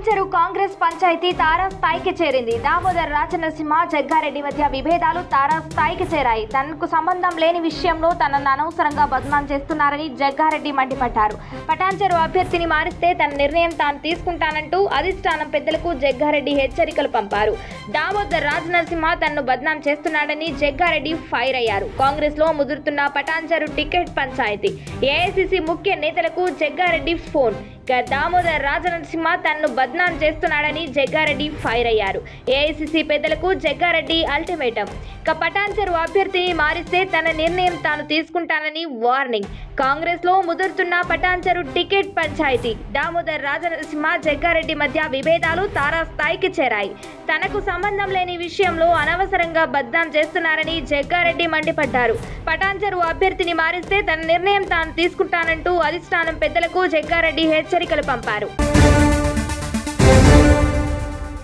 పటాన్చెరు కాంగ్రెస్ పంచాయతీ తారా స్థాయికి చేరింది దామోదర్ రాజనరసింహ జగ్గారెడ్డి మధ్య విభేదాలు తారా స్థాయికి చేరాయి తనకు సంబంధం లేని విషయంలో తనను అనవసరంగా బద్నాం చేస్తున్నారని జగ్గారెడ్డి మండిపడ్డారు పటాన్చెరు అభ్యర్థిని మారిస్తే తన నిర్ణయం తాను తీసుకుంటానంటూ అధిష్టానం పెద్దలకు జగ్గారెడ్డి హెచ్చరికలు పంపారు దామోదర్ రాజనరసింహ తనను బద్నాం చేస్తున్నాడని జగ్గారెడ్డి ఫైర్ అయ్యారు కాంగ్రెస్ లో ముదురుతున్న పటాన్చెరు టికెట్ పంచాయతీ ఏఐసిసి ముఖ్య నేతలకు జగ్గారెడ్డి ఫోన్ ఇక దామోదర్ రాజనరసింహ తనను బద్నాం చేస్తున్నాడని జగ్గారెడ్డి ఫైర్ అయ్యారు ఏఐసిసి పెద్దలకు జగ్గారెడ్డి అల్టిమేటం ఇక పటాన్చెరు అభ్యర్థిని మారిస్తే తన నిర్ణయం తాను తీసుకుంటానని వార్నింగ్ కాంగ్రెస్ లో ముదురుతున్న పటాన్చెరు టికెట్ పంచాయతీ దామోదర్ రాజనరసింహ జగ్గారెడ్డి మధ్య విభేదాలు తారా స్థాయికి చేరాయి తనకు సంబంధం లేని విషయంలో అనవసరంగా బద్నాం చేస్తున్నారని జగ్గారెడ్డి మండిపడ్డారు పటాన్చెరు అభ్యర్థిని మారిస్తే తన నిర్ణయం తాను తీసుకుంటానంటూ అధిష్టానం పెద్దలకు జగ్గారెడ్డి హెచ్చరికలు పంపారు